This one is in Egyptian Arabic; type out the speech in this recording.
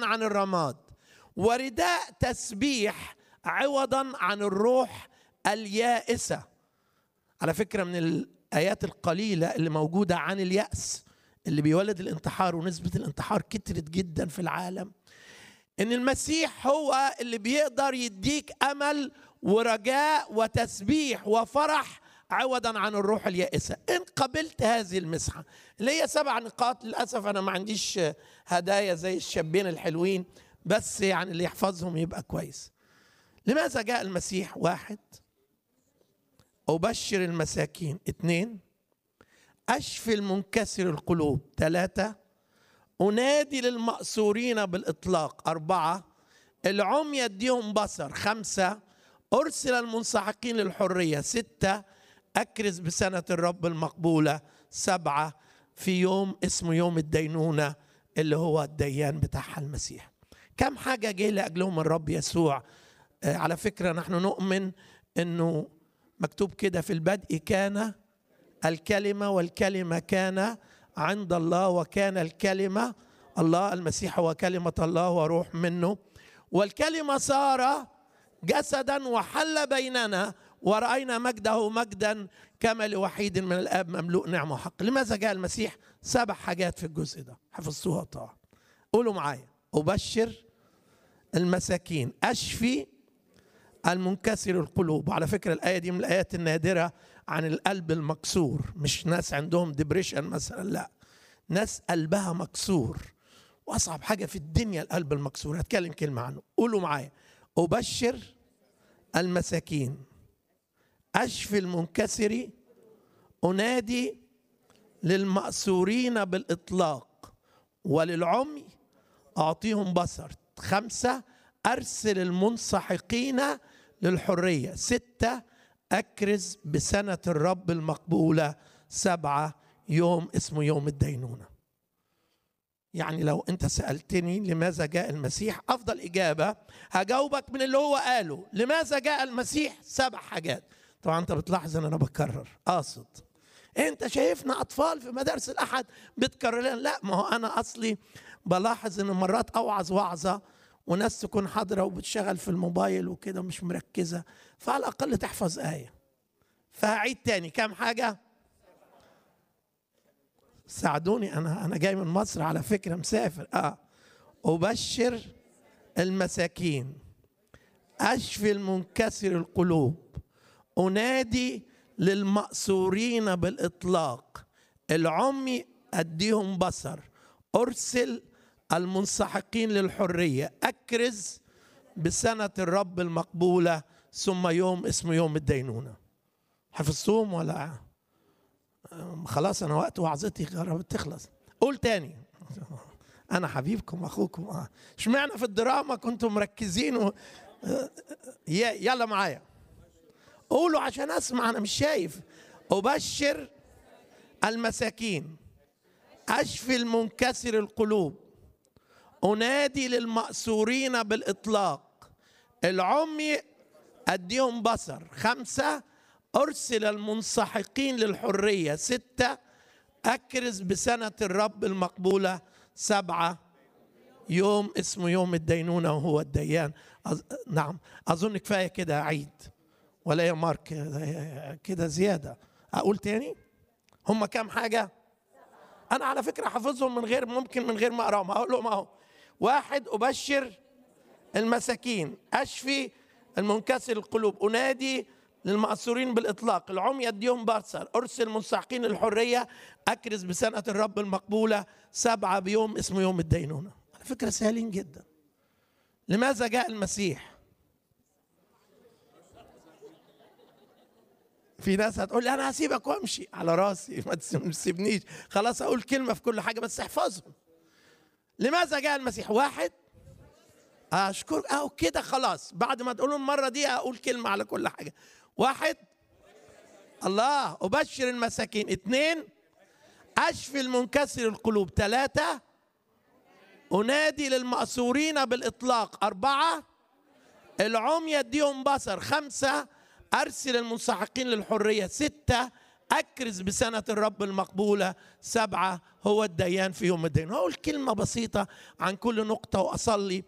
عن الرماد ورداء تسبيح عوضا عن الروح اليائسه على فكره من الايات القليله اللي موجوده عن الياس اللي بيولد الانتحار ونسبه الانتحار كترت جدا في العالم ان المسيح هو اللي بيقدر يديك امل ورجاء وتسبيح وفرح عوضا عن الروح اليائسه ان قبلت هذه المسحه اللي هي سبع نقاط للاسف انا ما عنديش هدايا زي الشابين الحلوين بس يعني اللي يحفظهم يبقى كويس لماذا جاء المسيح واحد أبشر المساكين اثنين أشفي المنكسر القلوب ثلاثة أنادي للمأسورين بالإطلاق أربعة العمي يديهم بصر خمسة أرسل المنسحقين للحرية ستة أكرز بسنة الرب المقبولة سبعة في يوم اسمه يوم الدينونة اللي هو الديان بتاعها المسيح كم حاجة جه لأجلهم الرب يسوع آه على فكرة نحن نؤمن أنه مكتوب كده في البدء كان الكلمة والكلمة كان عند الله وكان الكلمة الله المسيح هو كلمة الله وروح منه والكلمة صار جسدا وحل بيننا ورأينا مجده مجدا كما لوحيد من الآب مملوء نعمة وحق لماذا جاء المسيح سبع حاجات في الجزء ده حفظتوها طبعا قولوا معايا أبشر المساكين أشفي المنكسر القلوب وعلى فكرة الآية دي من الآيات النادرة عن القلب المكسور مش ناس عندهم ديبريشن مثلا لا ناس قلبها مكسور وأصعب حاجة في الدنيا القلب المكسور هتكلم كلمة عنه قولوا معايا أبشر المساكين أشفي المنكسر أنادي للمأسورين بالإطلاق وللعمي أعطيهم بصر خمسة أرسل المنسحقين للحرية ستة أكرز بسنة الرب المقبولة سبعة يوم اسمه يوم الدينونة يعني لو أنت سألتني لماذا جاء المسيح أفضل إجابة هجاوبك من اللي هو قاله لماذا جاء المسيح سبع حاجات طبعا أنت بتلاحظ أن أنا بكرر قاصد أنت شايفنا أطفال في مدارس الأحد بتكرر لا ما هو أنا أصلي بلاحظ أن مرات أوعظ وعظة وناس تكون حاضره وبتشغل في الموبايل وكده مش مركزه فعلى الاقل تحفظ ايه فهعيد تاني كام حاجه ساعدوني انا انا جاي من مصر على فكره مسافر اه ابشر المساكين اشفي المنكسر القلوب انادي للمأسورين بالاطلاق العمي اديهم بصر ارسل المنسحقين للحرية أكرز بسنة الرب المقبولة ثم يوم اسمه يوم الدينونة حفظتهم ولا خلاص أنا وقت وعظتي قربت تخلص قول تاني أنا حبيبكم أخوكم اشمعنى في الدراما كنتم مركزين و... يلا معايا قولوا عشان أسمع أنا مش شايف أبشر المساكين أشفي المنكسر القلوب أنادي للمأسورين بالإطلاق العمي أديهم بصر خمسة أرسل المنسحقين للحرية ستة أكرز بسنة الرب المقبولة سبعة يوم اسمه يوم الدينونة وهو الديان أز... نعم أظن كفاية كده عيد ولا يا مارك كده زيادة أقول تاني هم كام حاجة أنا على فكرة حافظهم من غير ممكن من غير ما أقراهم هقول لهم أهو واحد أبشر المساكين أشفي المنكسر القلوب أنادي للمأسورين بالإطلاق العمي يديهم بصر أرسل منسحقين الحرية أكرز بسنة الرب المقبولة سبعة بيوم اسمه يوم الدينونة على فكرة سهلين جدا لماذا جاء المسيح في ناس هتقول لي انا هسيبك وامشي على راسي ما تسيبنيش خلاص اقول كلمه في كل حاجه بس احفظهم لماذا جاء المسيح واحد اشكر او كده خلاص بعد ما تقولوا المره دي اقول كلمه على كل حاجه واحد الله ابشر المساكين اثنين اشفي المنكسر القلوب ثلاثه انادي للمأسورين بالاطلاق اربعه العمي يديهم بصر خمسه ارسل المنسحقين للحريه سته أكرز بسنة الرب المقبولة سبعة هو الديان في يوم الدين هقول كلمة بسيطة عن كل نقطة وأصلي